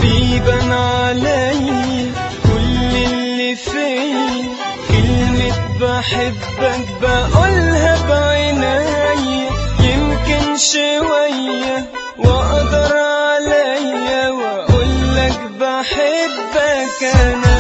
بيبان علي كل اللي فيا كلمة بحبك بقولها بعيني يمكن شوية واقدر عليا واقولك بحبك انا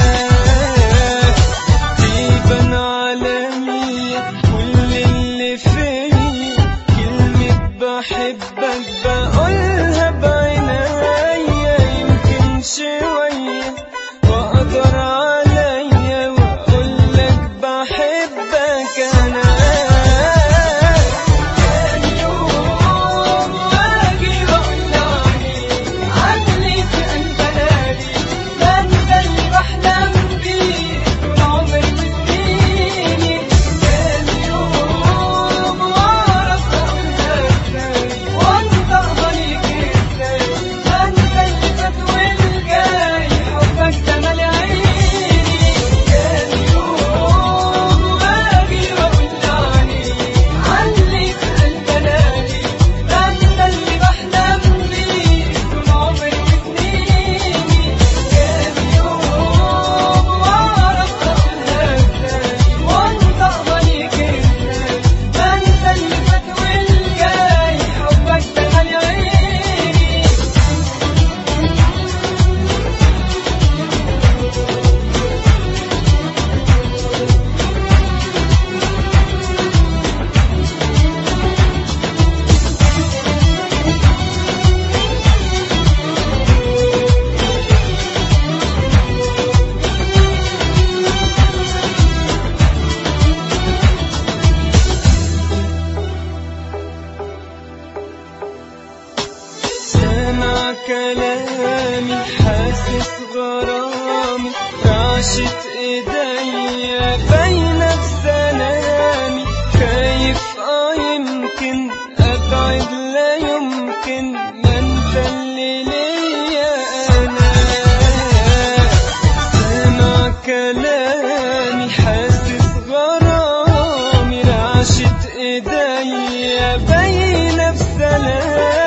بيبان عليا كل اللي فيا كلمة بحبك بقولها بعيني يمكن شوية واقدر عليا واقولك بحبك انا كان يوم واجي واقول عليك عني في قلبي ده انت اللي بحلم بيه طول عمري وسنيني كان يوم واعرف اقولها ازاي وانطقها ليك ازاي ده انت اللي فات والجاي حبك ده مال عيني كان يوم واجي واقول عليك عني في قلبي انادي ده انت اللي بحلم بيه طول عمري وسنيني كان يوم واعرف اقولها ازاي وانطقها ليك ازاي ده انت اللي فات والجاي حبك ده مال عيني سامع كلامي حاسس غرامي رعشة ايديا باينة في سلامي خايف اه يمكن ابعد لا يمكن ما انت اللي ليا انا سامع كلامي حاسس غرامي رعشة ايديا باينة في سلامي